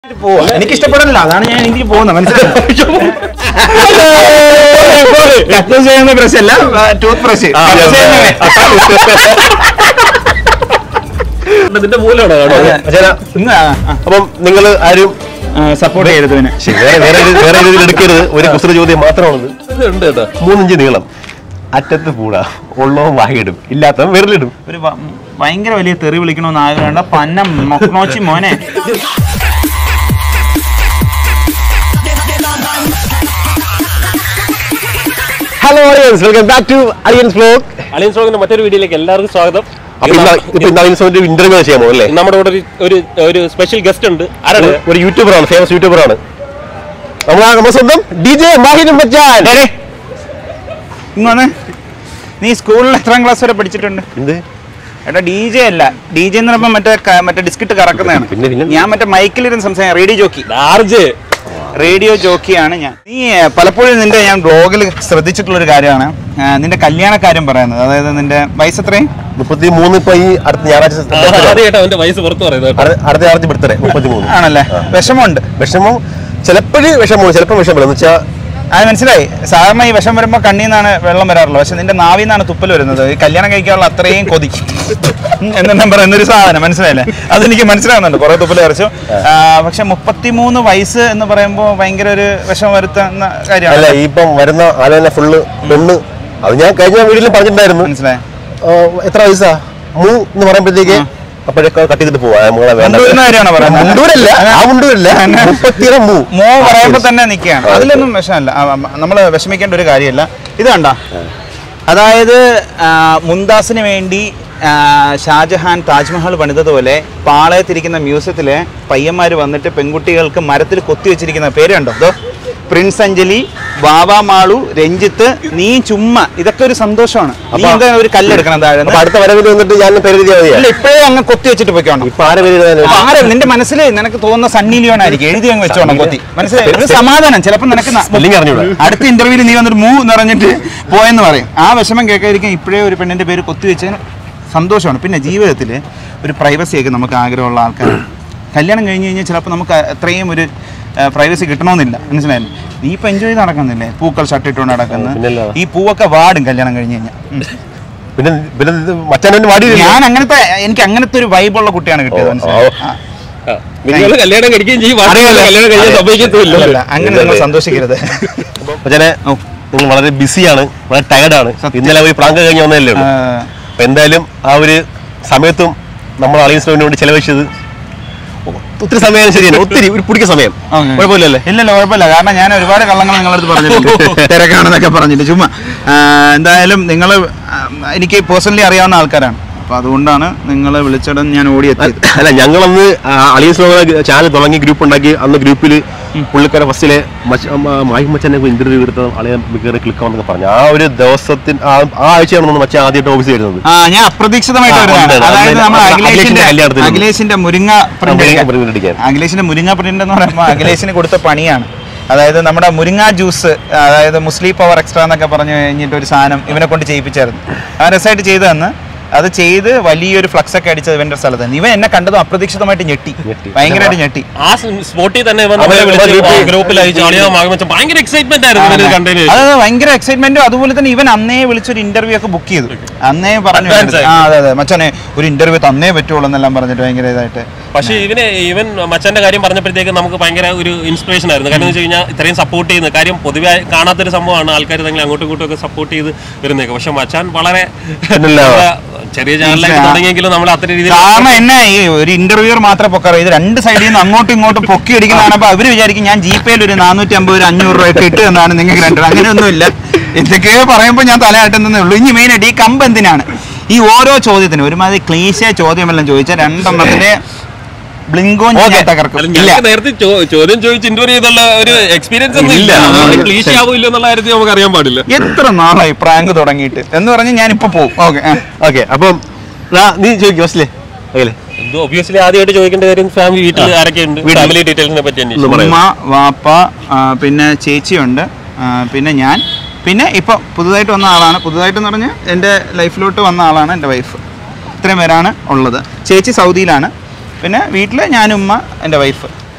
പോവാ എനിക്ക് ഇഷ്ടപ്പെടില്ല അതാണ് ഞാൻ എനിക്ക് പോകുന്നത് മനസ്സിലായോ കട്ട് ചെയ്യുന്ന ബ്രഷ് അല്ല ടൂത്ത് ബ്രഷ് ഇതിന്റെ മൂലമാണ് അപ്പം നിങ്ങൾ ആരും സപ്പോർട്ട് ചെയ്യരുത് പിന്നെ ശരി, വേറെ വേറെ ഒരു- വേറെ രീതിയിൽ എടുക്കരുത് ഒരു കുസൃതി ചോദ്യം മാത്രമാണത് ഉണ്ട് കേട്ടോ മൂന്നിഞ്ച് നീളം അറ്റത്ത് പൂട ഉള്ളവൻ വായിടും ഇല്ലാത്തവൻ വിരലിടും ഒരു വ- ഭയങ്കര വലിയ തെറി വിളിക്കണമെന്ന് ആഗ്രഹമുണ്ട് പന്ന മൊക്കനോച്ചി മോനെ hello audience welcome back to Aliens vlog Aliens വ്ളോഗിന്റെ മറ്റൊരു വീഡിയോയിലേക്ക് എല്ലാവർക്കും സ്വാഗതം അപ്പൊ ഇന്ന് ഇപ്പൊ ഇന്ന് അലിയൻസ് ഒരു ഇന്റർവ്യൂ ചെയ്യാമോ അല്ലേ ഇന്ന് നമ്മുടെ കൂടെ ഒരു- ഒരു ഒരു സ്പെഷ്യൽ ഗസ്റ്റ് ഉണ്ട് ആരാണ് ഒരു- ഒരു യൂട്യൂബറാണ് ഫേമസ് യൂട്യൂബറാണ് നമ്മളാ നമ്മുടെ സ്വന്തം ഡി ജെ മാഹിനും മച്ചാൻ ഇന്ന് വന്ന് നീ സ്കൂളിൽ എത്രാം ക്ലാസ് വരെ പഠിച്ചിട്ടുണ്ട് എന്ത് എടാ ഡി ജെ അല്ല ഡി ജെ എന്ന് പറയുമ്പോൾ മറ്റേ ക- മറ്റേ ഡിസ്കിറ്റ് കറക്കുന്നതാണ് പിന്നെ, പിന്നെ? ഞാൻ മറ്റേ മൈക്കിലിരുന്ന് സംസാരിക്കാം റേഡിയോ ജോക്കി ആർജ് റേഡിയോ ജോക്കിയാണ് ഞാൻ നീ ഏ, പലപ്പോഴും നിന്റെ ഞാൻ ബ്ലോഗിൽ ശ്രദ്ധിച്ചിട്ടുള്ള ഒരു കാര്യമാണ് ആ, നിന്റെ കല്യാണ കാര്യം പറയുന്നത് അതായത് നിന്റെ വയസ്സ് എത്രയും മുപ്പത്തി മൂന്ന് ഇപ്പൊ ഈ അടുത്ത ഞായറാഴ്ച ആദ്യമായിട്ട് അവന്റെ വയസ്സ് പുറത്ത് പറയുന്നത് കേട്ടോ. അടുത്ത അടുത്ത ഞായറാഴ്ച ബർത്ത്ഡേ മുപ്പത്തി മൂന്ന് ആണല്ലേ വിഷമമുണ്ട് വിഷമം ചിലപ്പോഴും വിഷമം ചിലപ്പോൾ വിഷമമില്ല എന്ന് വെച്ചാൽ അത് മനസ്സിലായി സാധാരണ ഈ വിഷം വരുമ്പോൾ കണ്ണിൽ നിന്നാണ് വെള്ളം വരാറുള്ളത് പക്ഷെ നിന്റെ നാവിൽ നിന്നാണ് തുപ്പൽ വരുന്നത് ഈ കല്യാണം കഴിക്കാനുള്ള അത്രയും കൊതി ഉം, എന്ന് ഞാൻ പറയുന്ന ഒരു സാധനം മനസ്സിലായില്ലേ അതെനിക്ക് മനസ്സിലാകുന്നുണ്ട് കുറെ തുപ്പൽ കറിച്ചു പക്ഷെ മുപ്പത്തിമൂന്ന് വയസ്സ് എന്ന് പറയുമ്പോൾ ഭയങ്കര ഒരു വിഷം വരുത്തുന്ന അല്ല കാര്യമാണ് ഈ ഇപ്പം വരുന്ന ആലോചന ഫുള്ള് പെണ്ണ് അത് ഞാൻ കഴിഞ്ഞ വീട്ടിലും പറഞ്ഞിട്ടുണ്ടായിരുന്നു മനസ്സിലായി ആ, എത്ര വയസ്സാ മൂ എന്ന് പറയുമ്പോഴത്തേക്ക് അപ്പോഴൊക്കെ കട്ട് ചെയ്തിട്ട് പോവാ നമ്മളെ വേണ്ട മുണ്ടൂരിന്റെ കാര്യമാണോ പറയുന്നത്? മുണ്ടൂരല്ല ആ മുണ്ടൂരല്ല മുപ്പത്തിയുടെ മൂ മോ പറയുമ്പോ തന്നെ നിൽക്കുകയാണ് അതിലൊന്നും വിഷമല്ല നമ്മൾ വിഷമിക്കേണ്ട ഒരു കാര്യമല്ല ഇത് കണ്ട അതായത് ആ, മുംതാസിന് വേണ്ടി ആ, ഷാജഹാൻ താജ്മഹൽ പണിതതുപോലെ പാളയത്തിരിക്കുന്ന മ്യൂസിയത്തിലെ പയ്യന്മാർ വന്നിട്ട് പെൺകുട്ടികൾക്ക് മരത്തിൽ കൊത്തി വെച്ചിരിക്കുന്ന പേര് കണ്ടോ അതോ പ്രിൻസ് അഞ്ജലി ബാബ മാളു രഞ്ജിത്ത് നീ ചുമ്മാ ഇതൊക്കെ ഒരു സന്തോഷമാണ് നീ അപ്പൊ- എന്താ ഒരു കല്ലെടുക്കണം താഴെ അപ്പൊ അടുത്ത വരവിൽ വന്നിട്ട് ഞാൻ പേര് എഴുതിയാൽ മതിയാ ഇല്ല ഇപ്പോഴേ അങ്ങ് കൊത്തി വെച്ചിട്ട് പോയിക്കോണം ഇപ്പൊ ആരെ പേര് എഴുതാൻ അപ്പൊ ആരെ നിന്റെ മനസ്സിൽ നിനക്ക് തോന്നുന്ന സണ്ണി ലിയോൺ ആയിരിക്കും എഴുതി അങ്ങ് വെച്ചോണം കൊത്തി മനസ്സിലായി ഒരു സമാധാനം ചിലപ്പോൾ നിനക്ക് ന- സ്പെല്ലിംഗ് അറിഞ്ഞൂടാ അടുത്ത ഇന്റർവ്യൂവിൽ നീ വന്നിട്ട് മൂ എന്ന് പറഞ്ഞിട്ട് പോയെന്ന് പറയും ആ വിഷമം കേൾക്കാതിരിക്കാൻ ഇപ്പോഴേ ഒരു പെണ്ണിന്റെ പേര് കൊത്തി വെച്ചതിന് സന്തോഷമാണ് പിന്നെ ജീവിതത്തിൽ ഒരു പ്രൈവസിയൊക്കെ നമുക്ക് ആഗ്രഹമുള്ള ആൾക്കാരാണ് കല്യാണം കഴിഞ്ഞ് കഴിഞ്ഞാൽ ചിലപ്പോൾ നമുക്ക് അത്രയും ഒരു പ്രൈവസി കിട്ടണമെന്നില്ല മനസ്സിലായില്ലേ നീ ഇപ്പൊ എൻജോയ് ചെയ്ത് നടക്കുന്നില്ലേ പൂക്കൾ ഷർട്ട് ഇട്ടുകൊണ്ട് നടക്കുന്നത് പിന്നല്ലാതെ. ഈ പൂവൊക്കെ വാടും കല്യാണം കഴിഞ്ഞ് കഴിഞ്ഞാൽ ഉം. പിന്നെ പിന്നെ മച്ചാൻ വാടി ഞാൻ അങ്ങനത്തെ എനിക്ക് അങ്ങനത്തെ ഒരു വൈബുള്ള കുട്ടിയാണ് കിട്ടിയത് ഓ, മനസ്സിലായോ? ഓ. ആ. ആ, നിങ്ങൾ കല്യാണം കഴിക്കുകയും ചെയ്യും ബാക്കി അറിയാലോ. കല്യാണം കഴിക്കാൻ സംഭവിക്കത്തുമില്ല അല്ല, അങ്ങനെ നിങ്ങൾ സന്തോഷിക്കരുത് മച്ചാനെ ഓ. നിങ്ങൾ വളരെ ബിസിയാണ് വളരെ ടയർഡാണ് സത്യം. ഇന്നലെ ഒരു പ്രാങ്ക് കഴിഞ്ഞ് വന്നതല്ലേ ഉള്ളൂ ആ, അപ്പൊ എന്തായാലും ആ ഒരു സമയത്തും നമ്മൾ അളിയൻസിന് വേണ്ടി ചെലവഴിച്ചത് ഒത്തിരി സമയം ശരിയാണ് ഒത്തിരി ഒരു പിടിക്ക സമയം ഓക്കേ. കുഴപ്പമില്ലല്ലേ ഇല്ലല്ല കുഴപ്പമില്ല കാരണം ഞാൻ ഒരുപാട് കള്ളങ്ങൾ നിങ്ങളടുത്ത് പറഞ്ഞിട്ടുണ്ട് തിരക്കാണെന്നൊക്കെ പറഞ്ഞിട്ട് ചുമ്മാ ആ, എന്തായാലും നിങ്ങൾ എനിക്ക് പേഴ്സണലി അറിയാവുന്ന ആൾക്കാരാണ് അപ്പൊ അതുകൊണ്ടാണ് നിങ്ങൾ വിളിച്ചിടം ഞാൻ ഓടിയെത്തിയത് അല്ല ഞങ്ങളന്ന് അളിയൻസ് ചാനൽ തുടങ്ങി ഗ്രൂപ്പ് ഉണ്ടാക്കി അന്ന് ഗ്രൂപ്പിൽ പുള്ളിക്കാരെ ഫസ്റ്റിലെ മായി മച്ചനെ ഇന്റർവ്യൂ എടുത്ത അളിയ കയറി ക്ലിക്കാണെന്നൊക്കെ പറഞ്ഞു ആ ഒരു ദിവസത്തിന് ആ ആ ആഴ്ചയാണ് മച്ച ആദ്യമായിട്ട് ഓഫീസ് വരുന്നത് ആ ഞാൻ അപ്രതീക്ഷിതമായിട്ട് ആ, വരുന്നതാണ് ഉണ്ട്. അതായത് അന്ന് നമ്മൾ അഖിലേഷിന്റെ അഖിലേഷിന്റെ കല്യാണത്തിന് അഖിലേഷിന്റെ മുരിങ്ങ print മുരിങ്ങ എടുക്കാൻ. print എടുക്കാൻ. അഖിലേഷിന്റെ മുരിങ്ങ പ്രിന്റ് എന്ന് പറയുമ്പോൾ അഖിലേഷിന് കൊടുത്ത പണിയാണ് അതായത് നമ്മുടെ മുരിങ്ങ ജ്യൂസ് അതായത് മുസ്ലിം പവർ എക്സ്ട്രാ എന്നൊക്കെ പറഞ്ഞു കഴിഞ്ഞിട്ട് ഒരു സാധനം ഇവനെ കൊണ്ട് ചെയ്യിപ്പിച്ചായിരുന്നു ആ രസമായിട്ട് ചെയ്തു തന്ന് അത് ചെയ്ത് വലിയൊരു ഫ്ലക്സ് ഒക്കെ അടിച്ചത് ഇവന്റെ സ്ഥലത്ത് ഇവൻ എന്നെ കണ്ടതും അപ്രതീക്ഷിതമായിട്ട് ഞെട്ടി ഞെട്ടി. ഭയങ്കരമായിട്ട് ഞെട്ടി ആ സ്പോട്ടിൽ തന്നെ ഇവൻ നമ്മളെ അവരെ വിളിച്ച് ഗ്രൂപ്പിൽ- ഗ്രൂപ്പിൽ അയച്ചു അളിയോ മാഗമച്ച ഭയങ്കര എക്സൈറ്റ്മെന്റ് ആയിരുന്നു ഇവന് കണ്ടതിന് ശേഷം. അത് ഭയങ്കര എക്സൈറ്റ്മെന്റും അതുപോലെ തന്നെ ഇവൻ അന്നേ വിളിച്ചൊരു ഇന്റർവ്യൂ ഒക്കെ ബുക്ക് ചെയ്തു അന്നേ പറഞ്ഞു Advance ആയി. ആ അതെ അതെ മച്ചനെ ഒരു ഇന്റർവ്യൂ തന്നേ പറ്റുള്ളൂ എന്നെല്ലാം പറഞ്ഞിട്ട് ഭയങ്കര ഇതായിട്ട് പക്ഷേ ഇവന് ഇവൻ മച്ചാന്റെ കാര്യം പറഞ്ഞപ്പോഴത്തേക്ക് നമുക്ക് ഭയങ്കര ഒരു ഇൻസ്പിറേഷൻ ആയിരുന്നു കാരണം എന്ന് വെച്ച് കഴിഞ്ഞാൽ ഇത്രയും സപ്പോർട്ട് ചെയ്യുന്ന കാര്യം പൊതുവെ കാണാത്തൊരു സംഭവമാണ് ആൾക്കാർ തങ്ങളെ അങ്ങോട്ടും ഇങ്ങോട്ടും ഒക്കെ സപ്പോർട്ട് ചെയ്ത് വരുന്നേക്ക് പക്ഷെ മച്ചാൻ വളരെ പിന്നല്ല. നമ്മളെ ചെറിയ ചാനലായിട്ട് ആ. തുടങ്ങിയെങ്കിലും നമ്മൾ അത്ര രീതിയിൽ കാരണം എന്നെ ഈ ഒരു ഇന്റർവ്യൂർ മാത്രമേ പൊക്കാറോ ഇത് രണ്ട് സൈഡിൽ നിന്ന് അങ്ങോട്ടും ഇങ്ങോട്ടും പൊക്കി അടിക്കുന്നതാണ് അപ്പൊ അവര് വിചാരിക്കും ഞാൻ ജി പേയിൽ ഒരു നാനൂറ്റി അമ്പത് ഒരു അഞ്ഞൂറ് രൂപ ഒക്കെ ഇട്ട് എന്നാണ് നിങ്ങൾക്ക് രണ്ടു അങ്ങനെയൊന്നുമില്ല എന്തൊക്കെയോ പറയുമ്പോൾ ഞാൻ തലയാട്ടുന്നേ ഉള്ളൂ ഇനി മെയിൻ ആയിട്ട് ഈ കമ്പ് എന്തിനാണ് ഈ ഓരോ ചോദ്യത്തിനും ഒരുമാതിരി ക്ലീശ ചോദ്യമെല്ലാം ചോദിച്ചാൽ രണ്ടെണ്ണത്തിന്റെ ബ്ലിങ്കോ Okay. തകർക്കും അല്ല, ഇല്ല ഞങ്ങൾക്ക് നേരത്തെ ചോ- ചോദ്യം ചോദിച്ച് ഇന്റർവ്യൂ ചെയ്തുള്ള ഒരു എക്സ്പീരിയൻസ് ഒന്നും ഇല്ല ഇല്ല. അതുകൊണ്ട് ക്ലീശ ആവോ ഇല്ല എന്നുള്ള കാര്യത്തിൽ നമുക്ക് അറിയാൻ പാടില്ല എത്ര നാളായി പ്രാങ്ക് തുടങ്ങിയിട്ട് എന്ന് പറഞ്ഞ് ഞാൻ ഇപ്പൊ പോകും ഓക്കെ ഓക്കെ അപ്പം ദാ, നീ ചോദിക്കും ഫസ്റ്റിലെ ഓക്കെ ഇത് ഒബ്വിയസ്ലി ആദ്യമായിട്ട് ചോദിക്കേണ്ട കാര്യം ഫാമിലി വീട്ടിൽ ആരൊക്കെ ഉണ്ട് ഫാമിലി ഡീറ്റെയിൽസിനെ പറ്റി ഒന്ന് അന്വേഷിച്ചു പറയൂ. ഉമ്മ വാപ്പ ആ, പിന്നെ ചേച്ചിയുണ്ട് ആ, പിന്നെ ഞാൻ പിന്നെ ഇപ്പൊ പുതുതായിട്ട് വന്ന ആളാണ് പുതുതായിട്ട് എന്ന് പറഞ്ഞാൽ എൻ്റെ ലൈഫിലോട്ട് വന്ന ആളാണ് എൻ്റെ വൈഫ് ഇത്രയും പേരാണ് ഉള്ളത് ചേച്ചി സൗദിയിലാണ് പിന്നെ വീട്ടിൽ ഞാനുമ്മ എൻ്റെ വൈഫ്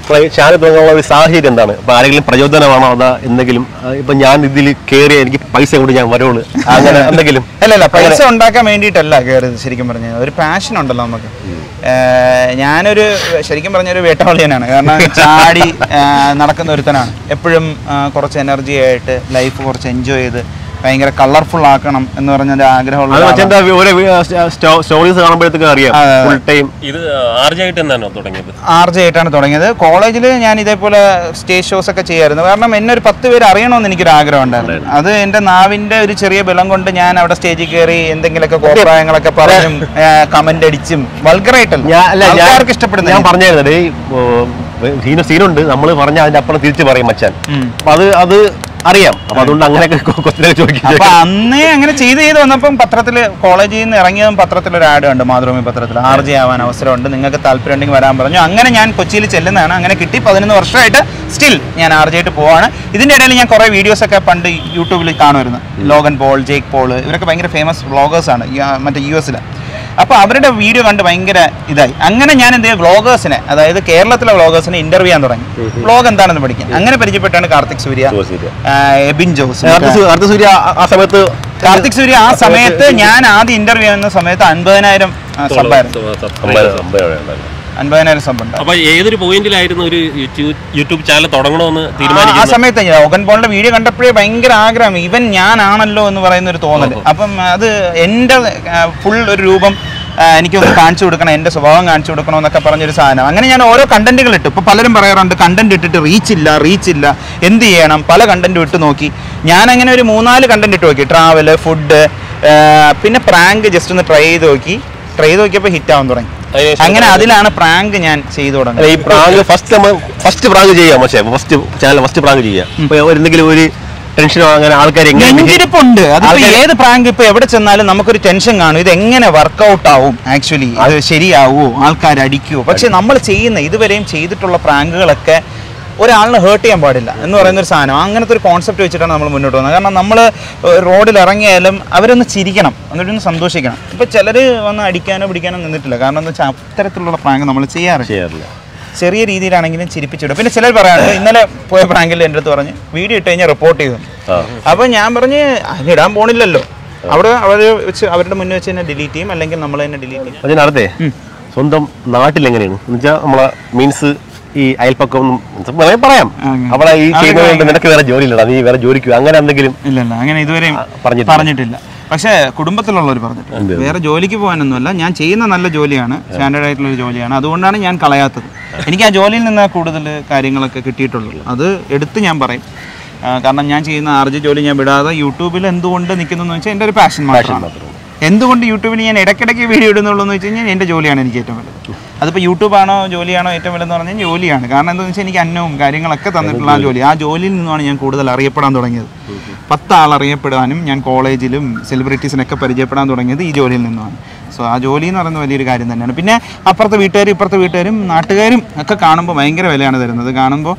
ചാനൽ തുടങ്ങാനുള്ള ഒരു സാഹചര്യം എന്താണ് ഇപ്പൊ ആരെങ്കിലും പ്രചോദനമാണോ അതാ എന്തെങ്കിലും ആ, ഇപ്പൊ ഞാൻ ഇതിൽ കയറി എനിക്ക് പൈസ കൊണ്ട് ഞാൻ വരുള്ളൂ അങ്ങനെ എന്തെങ്കിലും അല്ല അല്ല പൈസ ഉണ്ടാക്കാൻ വേണ്ടിയിട്ടല്ല കയറിയത് ശരിക്കും പറഞ്ഞു ഒരു പാഷൻ ഉണ്ടല്ലോ നമുക്ക് ഏഹ് ഞാനൊരു ശരിക്കും പറഞ്ഞൊരു വേട്ടവളിയനാണ് കാരണം ചാടി ഏഹ് നടക്കുന്ന ഒരുത്തനാണ് എപ്പോഴും കുറച്ച് എനർജി ആയിട്ട് ലൈഫ് കുറച്ച് എൻജോയ് ചെയ്ത് ഭയങ്കര കളർഫുൾ ആക്കണം എന്ന് പറഞ്ഞൊരു ആഗ്രഹമുള്ള അത് ഒരാളാണ്. മറ്റേ ഓരോ സ്റ്റോറീസ് കാണുമ്പോഴത്തേക്ക് അറിയാം അതെ, അതെ. ഫുൾ ടൈം ഇത് ആർജായിട്ട് തന്നെയാണോ തുടങ്ങിയത് ആർ ജെ ആയിട്ടാണ് തുടങ്ങിയത് കോളേജിൽ ഞാൻ ഇതേപോലെ സ്റ്റേജ് ഷോസ് ഒക്കെ ചെയ്യായിരുന്നു കാരണം എന്നെ ഒരു പത്ത് പേര് അറിയണമെന്ന് എനിക്കൊരു ആഗ്രഹം ഉണ്ടായിരുന്നു അത് എൻ്റെ നാവിൻ്റെ ഒരു ചെറിയ ബലം കൊണ്ട് ഞാൻ അവിടെ സ്റ്റേജിൽ കയറി എന്തെങ്കിലുമൊക്കെ കോപ്രായങ്ങളൊക്കെ പറഞ്ഞും കമന്റ് അടിച്ചും വൾഗറായിട്ടല്ല ഞാൻ അല്ല ഞാൻ ആൾക്കാർക്ക് ഇഷ്ടപ്പെടുന്ന ഞാൻ പറഞ്ഞായിരുന്നു ഈ സീന സീനുണ്ട് നമ്മൾ പറഞ്ഞ അതിന്റെ അപ്പുറം തിരിച്ചു പറയും മച്ചാൻ അപ്പൊ അത് അത് അറിയാം അപ്പൊ അതുകൊണ്ട് അങ്ങനെയൊക്കെ കൊച്ചിനെ ചോദിക്കും അപ്പൊ അന്നേ അങ്ങനെ ചെയ്ത് ചെയ്ത് വന്നപ്പം പത്രത്തിൽ കോളേജിൽ നിന്ന് ഇറങ്ങിയതും പത്രത്തിൽ ഒരു ആഡ് ഉണ്ട് മാതൃഭൂമി പത്രത്തിൽ ആർ ജെ ആവാൻ അവസരമുണ്ട് നിങ്ങൾക്ക് താല്പര്യം ഉണ്ടെങ്കിൽ വരാൻ പറഞ്ഞു അങ്ങനെ ഞാൻ കൊച്ചിയിൽ ചെല്ലുന്നതാണ് അങ്ങനെ കിട്ടി പതിനൊന്ന് വർഷമായിട്ട് സ്റ്റിൽ ഞാൻ ആർ ജെ ആയിട്ട് പോവാണ് ഇതിന്റെ ഇടയിൽ ഞാൻ കുറെ വീഡിയോസ് ഒക്കെ പണ്ട് യൂട്യൂബിൽ കാണുമായിരുന്നു ലോഗൻ പോൾ ജേക്ക് പോൾ ഇവരൊക്കെ ഭയങ്കര ഫേമസ് വ്ളോഗേഴ്സാണ് മറ്റേ യു എസിലെ അപ്പോൾ അവരുടെ വീഡിയോ കണ്ട് ഭയങ്കര ഇതായി അങ്ങനെ ഞാൻ എന്ത് ചെയ്യും വ്ളോഗേഴ്സിനെ അതായത് കേരളത്തിലെ വ്ളോഗേഴ്സിനെ ഇന്റർവ്യൂ ചെയ്യാൻ തുടങ്ങി വ്ളോഗ് എന്താണെന്ന് പഠിക്കാൻ അങ്ങനെ പരിചയപ്പെട്ടാണ് കാർത്തിക് സൂര്യ സൂര്യ. ആ, എബിൻ ജോസ് അടുത്ത സൂ- അടുത്ത സൂര്യ ആ- ആ സമയത്ത് കാർത്തിക് സൂര്യ ആ സമയത്ത് ഞാൻ ആദ്യം ഇന്റർവ്യൂ ചെയ്യുന്ന സമയത്ത് അൻപതിനായിരം സബ്ബായിരുന്നു അമ്പത് അമ്പത് ഉണ്ടായിരുന്നു. അൻപതിനായിരം സബ് ഉണ്ട് അപ്പൊ ഏതൊരു പോയിന്റിലായിരുന്നു ഒരു യൂട്യൂബ് യൂട്യൂബ് ചാനൽ തുടങ്ങണമെന്ന് ആ തീരുമാനിക്കുന്നത് സമയത്ത് ഞാൻ ഓഗൻ പോളിന്റെ വീഡിയോ കണ്ടപ്പോഴേ ഭയങ്കര ആഗ്രഹം ഇവൻ ഞാനാണല്ലോ എന്ന് പറയുന്ന ഒരു തോന്നൽ അപ്പം അത് എൻ്റെ ഫുൾ ഒരു രൂപം ആ, എനിക്കൊന്ന് കാണിച്ചു കൊടുക്കണം എൻ്റെ സ്വഭാവം കാണിച്ചു കൊടുക്കണം എന്നൊക്കെ പറഞ്ഞൊരു സാധനം അങ്ങനെ ഞാൻ ഓരോ കണ്ടന്റുകൾ ഇട്ടു ഇപ്പോൾ പലരും പറയാറുണ്ട് കണ്ടന്റ് ഇട്ടിട്ട് റീച്ച് ഇല്ല റീച്ച് ഇല്ല എന്ത് ചെയ്യണം പല കണ്ടന്റും ഇട്ട് നോക്കി ഞാൻ അങ്ങനെ ഒരു മൂന്നാല് കണ്ടന്റ് ഇട്ട് നോക്കി ട്രാവല് ഫുഡ് പിന്നെ പ്രാങ്ക് ജസ്റ്റ് ഒന്ന് ട്രൈ ചെയ്ത് നോക്കി ട്രൈ ചെയ്ത് നോക്കിയപ്പോൾ ഹിറ്റ് ആവാൻ തുടങ്ങി അതിനുശേഷം അങ്ങനെ അതിലാണ് പ്രാങ്ക് ഞാൻ ചെയ്തു അല്ല തുടങ്ങുന്നത് ഈ പ്രാങ്ക് ഫസ്റ്റ് നമ്മൾ ഫസ്റ്റ് പ്രാങ്ക് ചെയ്യാം പക്ഷേ ഫസ്റ്റ് ചാനൽ ഫസ്റ്റ് പ്രാങ്ക് ചെയ്യാം ഇപ്പൊ ഒരു എന്തെങ്കിലും ഒരു ടെൻഷനോ അങ്ങനെ ആൾക്കാർ എങ്ങനെ നെഞ്ചിരിപ്പുണ്ട് അതിപ്പോ ആൾക്കാര് ഏത് പ്രാങ്ക് ഇപ്പൊ എവിടെ ചെന്നാലും നമുക്കൊരു ടെൻഷൻ കാണും ഇത് എങ്ങനെ വർക്കൗട്ട് ആവും ആക്ച്വലി ഇത് ശരിയാവോ ആൾക്കാർ അടിക്കുവോ പക്ഷെ നമ്മൾ ചെയ്യുന്ന ഇതുവരെയും ചെയ്തിട്ടുള്ള പ്രാങ്കുകളൊക്കെ ഒരാളിനെ ഹേർട്ട് ചെയ്യാൻ പാടില്ല എന്ന് പറയുന്ന ഒരു സാധനം അങ്ങനത്തെ ഒരു കോൺസെപ്റ്റ് വെച്ചിട്ടാണ് നമ്മൾ മുന്നോട്ട് പോകുന്നത് കാരണം നമ്മൾ റോഡിൽ ഇറങ്ങിയാലും അവരൊന്ന് ചിരിക്കണം എന്നിട്ടൊന്ന് സന്തോഷിക്കണം ഇപ്പൊ ചിലർ വന്ന് അടിക്കാനോ പിടിക്കാനോ നിന്നിട്ടില്ല കാരണം എന്താ വെച്ചാൽ അത്തരത്തിലുള്ള പ്രാങ്ക് നമ്മൾ ചെയ്യാറില്ല ചെയ്യാറില്ല ചെറിയ രീതിയിലാണെങ്കിലും ചിരിപ്പിച്ചിടും പിന്നെ ചിലർ പറയാറുണ്ട് ഇന്നലെ പോയ പ്രാങ്കിൽ എൻ്റെ അടുത്ത് പറഞ്ഞ് വീഡിയോ ഇട്ട് കഴിഞ്ഞാൽ റിപ്പോർട്ട് ചെയ്തു ആ. അപ്പൊ ഞാൻ പറഞ്ഞ് അതിനിടാൻ പോണില്ലല്ലോ അവിടെ അവർ വെച്ച് അവരുടെ മുന്നിൽ വെച്ച് തന്നെ ഡിലീറ്റ് ചെയ്യും അല്ലെങ്കിൽ നമ്മൾ തന്നെ ഡിലീറ്റ് ചെയ്യും അതിനടുത്തേ സ്വന്തം നാട്ടിൽ എങ്ങനെയാണ് എന്ന് വെച്ചാൽ നമ്മളെ മീൻസ് ഈ അയൽപ്പക്കം ഒന്നും വേണമെങ്കിൽ പറയാം അങ്ങനെ. അവിടെ ഈ അങ്ങനെ ചെയ്യുന്നതുകൊണ്ട് നിനക്ക് വേറെ ജോലി ഇല്ലടാ നീ വേറെ ജോലിക്ക് പോ. അങ്ങനെ എന്തെങ്കിലും ഇല്ല ഇല്ല അങ്ങനെ ഇതുവരെയും പറഞ്ഞിട്ടില്ല. പറഞ്ഞിട്ടില്ല പക്ഷേ കുടുംബത്തിലുള്ളവർ പറഞ്ഞിട്ടുണ്ട് വേറെ ജോലിക്ക് പോകാനൊന്നുമല്ല ഞാൻ ചെയ്യുന്ന നല്ല ജോലിയാണ് സ്റ്റാൻഡേർഡ് ആയിട്ടുള്ള ഒരു ജോലിയാണ് അതുകൊണ്ടാണ് ഞാൻ കളയാത്തത് എനിക്ക് ആ ജോലിയിൽ നിന്ന് കൂടുതൽ കാര്യങ്ങളൊക്കെ കിട്ടിയിട്ടുള്ളൂ അത് എടുത്ത് ഞാൻ പറയും ആ, കാരണം ഞാൻ ചെയ്യുന്ന ആർജി ജോലി ഞാൻ വിടാതെ യൂട്യൂബിൽ എന്തുകൊണ്ട് നിൽക്കുന്നു വെച്ചാൽ എൻ്റെ ഒരു പാഷൻ മാത്രമാണ് എന്തുകൊണ്ട് യൂട്യൂബിൽ ഞാൻ ഇടയ്ക്കിടയ്ക്ക് വീഡിയോ ഇടുന്നുള്ളൂ എന്ന് വെച്ച് കഴിഞ്ഞാൽ എൻ്റെ ജോലിയാണ് എനിക്ക് ഏറ്റവും വലുത് അതിപ്പോൾ യൂട്യൂബാണോ ജോലിയാണോ ഏറ്റവും വലുതെന്ന് പറഞ്ഞാൽ ജോലിയാണ് കാരണം എന്താണെന്ന് വെച്ചാൽ എനിക്ക് അന്നവും കാര്യങ്ങളൊക്കെ തന്നിട്ടുള്ള ആ ജോലി ആ ജോലിയിൽ നിന്നുമാണ് ഞാൻ കൂടുതൽ അറിയപ്പെടാൻ തുടങ്ങിയത് പത്ത് ആൾ അറിയപ്പെടാനും ഞാൻ കോളേജിലും സെലിബ്രിറ്റീസിനൊക്കെ പരിചയപ്പെടാൻ തുടങ്ങിയത് ഈ ജോലിയിൽ നിന്നുമാണ് സോ ആ ജോലി എന്ന് പറയുന്നത് വലിയൊരു കാര്യം തന്നെയാണ് പിന്നെ അപ്പുറത്തെ വീട്ടുകാരും ഇപ്പുറത്തെ വീട്ടുകാരും നാട്ടുകാരും ഒക്കെ കാണുമ്പോൾ ഭയങ്കര വിലയാണ് തരുന്നത് കാണുമ്പോൾ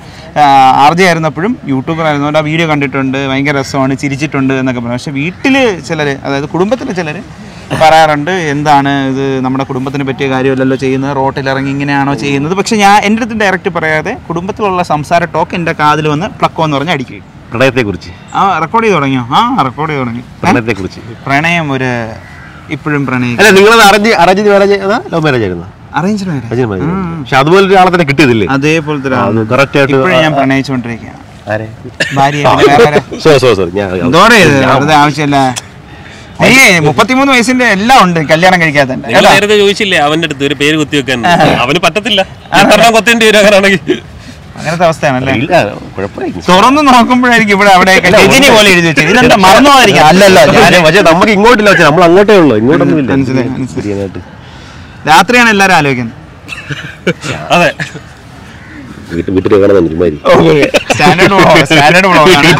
ആർ ജെ ആയിരുന്നപ്പോഴും യൂട്യൂബർ ആയിരുന്നതുകൊണ്ട് ആ വീഡിയോ കണ്ടിട്ടുണ്ട് ഭയങ്കര രസമാണ് ചിരിച്ചിട്ടുണ്ട് എന്നൊക്കെ പറയും പക്ഷേ വീട്ടിൽ ചിലർ അതായത് കുടുംബത്തിലെ ചിലർ പറയാറുണ്ട് എന്താണ് ഇത് നമ്മുടെ കുടുംബത്തിന് പറ്റിയ കാര്യമല്ലല്ലോ ചെയ്യുന്നത് റോട്ടിലിറങ്ങി ഇങ്ങനെയാണോ ചെയ്യുന്നത് പക്ഷെ ഞാൻ എൻ്റെ അടുത്ത് ഡയറക്റ്റ് പറയാതെ കുടുംബത്തിലുള്ള സംസാര ടോക്ക് എൻ്റെ കാതിൽ വന്ന് പ്ലക്കോ എന്ന് പറഞ്ഞ് അടിക്കും പ്രണയത്തെ കുറിച്ച് ആ റെക്കോർഡ് ചെയ്ത് തുടങ്ങിയോ ആ റെക്കോർഡ് ചെയ്ത് തുടങ്ങി ഏ? പ്രണയത്തെ കുറിച്ച് പ്രണയം ഒരു ഇപ്പോഴും പ്രണയം അല്ല നിങ്ങളത് arrange arrange marriage love marriage ആയിരുന്നു അറേഞ്ച് മാരേജ് അറേഞ്ച് മാരേജ് പക്ഷെ അതുപോലെ ഒരാളെ തന്നെ കിട്ടിയതില്ലേ അതേപോലത്തെ ആ, അത് correct ആയിട്ട് ഇപ്പോഴും ഞാൻ പ്രണയിച്ചുകൊണ്ടിരിക്കുകയാണ് ആരെ ഭാര്യ പിന്നെ വേറെ ആരെ? സോ സോ സോറി ഞാൻ എന്തോടെ ഇത് വെറുതെ ആവശ്യമില്ല നീ മുപ്പത്തിമൂന്ന് വയസ്സിന്റെ എല്ലാം ഉണ്ട് കല്യാണം കഴിക്കാത്ത നിങ്ങൾ നേരത്തെ ചോദിച്ചില്ലേ അവന്റെ അടുത്ത് ഒരു പേര് കുത്തി വെക്കാൻ അവന് പറ്റത്തില്ല എത്രണ്ണം കൊത്തേണ്ടി വരും അങ്ങനെയാണെങ്കിൽ അങ്ങനത്തെ അവസ്ഥയാണല്ലേ ഇല്ല കുഴപ്പമില്ല തുറന്നു നോക്കുമ്പോഴായിരിക്കും ഇവിടെ അവിടെ രജനി പോലെ എഴുതി വെച്ചത് ഇതെന്താ മറന്നു പോകാതിരിക്കാം അല്ലല്ല ഞാൻ പക്ഷേ- പക്ഷേ നമുക്ക് ഇങ്ങോട്ടില്ല പക്ഷേ നമ്മൾ അങ്ങോട്ടേ ഉള്ളൂ ഇങ്ങോട്ടൊന്നും ഇല്ല മനസ്സിലായി, മനസ്സിലായി. ശരിയായിട്ട് രാത്രിയാണ് എല്ലാവരും ആലോചിക്കുന്നത് അതെ വീട്ടിൽ വീട്ടിൽ കാണാൻ ഒരുമാതിരി സ്റ്റാൻഡേർഡ് വ്ളോഗ് സ്റ്റാൻഡേർഡ് വ്ളോഗാണ്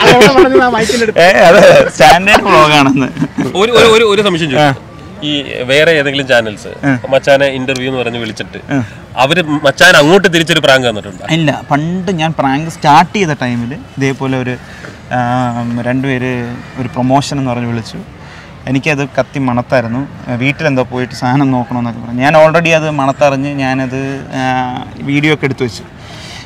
അതെ സ്റ്റാൻഡേർഡ് വ്ളോഗാണെന്ന് ഒരു ഒരു ഒരു ഒരു സംശയം ചോദിച്ചു ഈ വേറെ ഏതെങ്കിലും ചാനൽസ് മച്ചാനെ ഇന്റർവ്യൂ എന്ന് പറഞ്ഞ് വിളിച്ചിട്ട് അവര് മച്ചാൻ അങ്ങോട്ട് തിരിച്ചൊരു പ്രാങ്ക് തന്നിട്ടുണ്ട് ഇല്ല പണ്ട് ഞാൻ പ്രാങ്ക് സ്റ്റാർട്ട് ചെയ്ത ടൈമിൽ ഇതേപോലെ ഒരു ആം, രണ്ടുപേര് ഒരു പ്രൊമോഷൻ എന്ന് പറഞ്ഞ് വിളിച്ചു എനിക്കത് കത്തി മണത്തായിരുന്നു വീട്ടിലെന്തോ പോയിട്ട് സാധനം നോക്കണമെന്നൊക്കെ പറഞ്ഞു ഞാൻ ഓൾറെഡി അത് മണത്തറിഞ്ഞ് ഞാനത് വീഡിയോ ഒക്കെ എടുത്തു വെച്ചു